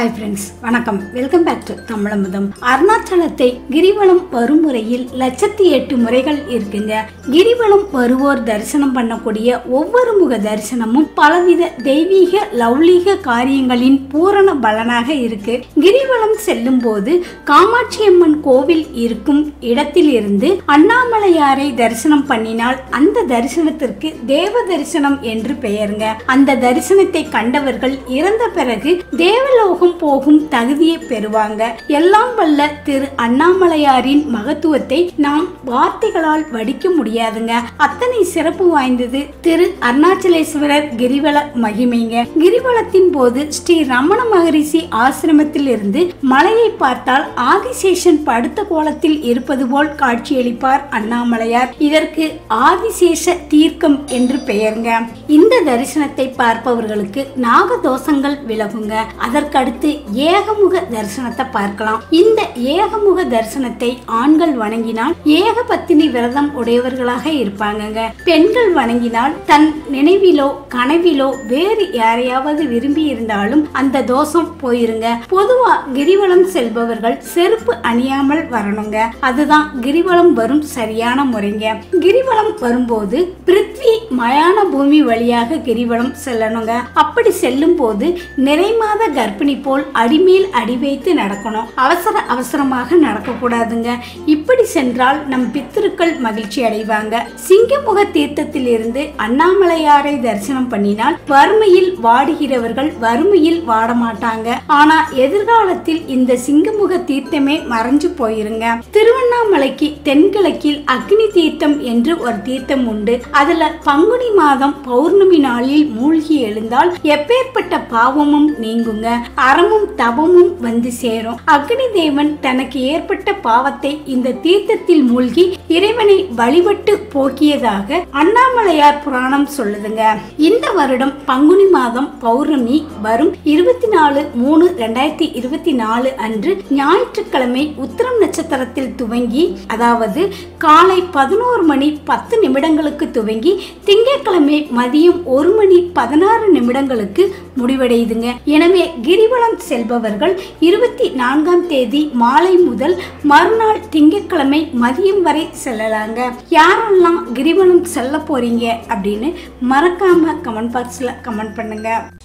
hi friends வணக்கம் welcome back to Tamizhamudham அருணாச்சலத்தை கிரிவலம் வரும் முறையில் லட்சத்தி எட்டு முறைகள் இருக்குங்க கிரிவலம் வருவோர் தரிசனம் பண்ணக்கூடிய ஒவ்வொரு முக தரிசனமும் பலவித தெய்வீக லௌலீக காரியங்களின் பூரண பலனாக இருக்கு கிரிவலம் செல்லும் போது காமாட்சி அம்மன் கோவில் இருக்கும் இடத்திலிருந்து அண்ணாமலையாரை தரிசனம் பண்ணினால் அந்த தரிசனத்திற்கு தேவ தரிசனம் என்று பெயருங்க அந்த தரிசனத்தை கண்டவர்கள் இறந்த பிறகு தேவலோகம் போகும் தகுதியை பெறுவாங்க எல்லாம் வல்ல திரு அண்ணாமலையாரின் மகத்துவத்தை நாம் வார்த்தைகளால் வடிக்க முடியாதுங்க அத்தனை சிறப்பு வாய்ந்தது திரு அருணாச்சலேஸ்வரர் கிரிவல மகிமைங்க கிரிவலத்தின் போது ஸ்ரீ ரமண மகரிஷி ஆசிரமத்தில் இருந்து மலையை பார்த்தால் ஆதிசேஷன் படுத்த கோலத்தில் இருப்பது போல் காட்சியளிப்பார் அண்ணாமலையார் இதற்கு ஆதிசேஷ தீர்க்கம் என்று பெயருங்க இந்த தரிசனத்தை பார்ப்பவர்களுக்கு நாகதோஷங்கள் விலகுங்க அதற்கடுத்து ஏகமுக தரிசனத்தை பார்க்கலாம் இந்த ஏகமுக தரிசனத்தை ஆண்கள் வணங்கினால் ஏகபத்தினி விரதம் உடையவர்களாக இருப்பாங்கங்க பெண்கள் வணங்கினால் தன் நினைவிலோ கனவிலோ வேறு யாரையாவது விரும்பி இருந்தாலும் அந்த தோஷம் போயிருங்க பொதுவா கிரிவலம் செல்பவர்கள் செருப்பு அணியாமல் வரணுங்க அதுதான் கிரிவலம் வரும் சரியான முறைங்க கிரிவலம் வரும்போது பிருத்வி மயான பூமி வழியாக கிரிவலம் செல்லணுங்க அப்படி செல்லும் போது நிறைமாத கர்ப்பிணி போல் அடிமேல் அடி வைத்து நடக்கணும் அவசர அவசரமாக நடக்கக்கூடாதுங்க இப்படி சென்றால் நம் பித்திருக்கள் மகிழ்ச்சி அடைவாங்க சிங்கமுக தீர்த்தத்தில் இருந்து அண்ணாமலையாரை தரிசனம் பண்ணினால் வறுமையில் வாடுகிறவர்கள் வறுமையில் வாட மாட்டாங்க ஆனா எதிர்காலத்தில் இந்த சிங்கமுக தீர்த்தமே மறைஞ்சு போயிருங்க திருவண்ணாமலைக்கு தென்கிழக்கில் அக்னி தீர்த்தம் என்று ஒரு தீர்த்தம் உண்டு அதுல பங்குனி மாதம் பௌர்ணமி நாளில் மூழ்கி எழுந்தால் எப்பேற்பட்ட பாவமும் நீங்குங்க அறமும் தவமும் வந்து சேரும் அக்னி தேவன் தனக்கு ஏற்பட்ட பாவத்தை இந்த தீர்த்தத்தில் மூழ்கி இறைவனை வழிபட்டு போக்கியதாக அண்ணாமலையார் புராணம் சொல்லுதுங்க இந்த வருடம் பங்குனி மாதம் பௌர்ணமி வரும் இருபத்தி நாலு மூணு ரெண்டாயிரத்தி இருபத்தி நாலு அன்று ஞாயிற்றுக்கிழமை உத்திரம் நட்சத்திரத்தில் துவங்கி அதாவது காலை பதினோரு மணி பத்து நிமிடங்களுக்கு துவங்கி திங்கட்கிழமை மதியம் ஒரு மணி பதினாறு நிமிடங்களுக்கு முடிவடையுதுங்க எனவே கிரிவலம் செல்பவர்கள் இருபத்தி நான்காம் தேதி மாலை முதல் மறுநாள் திங்கட்கிழமை மதியம் வரை செல்லலாங்க யாரெல்லாம் கிரிவலம் செல்ல போறீங்க அப்படின்னு மறக்காம கமெண்ட் பாக்ஸ்ல கமெண்ட் பண்ணுங்க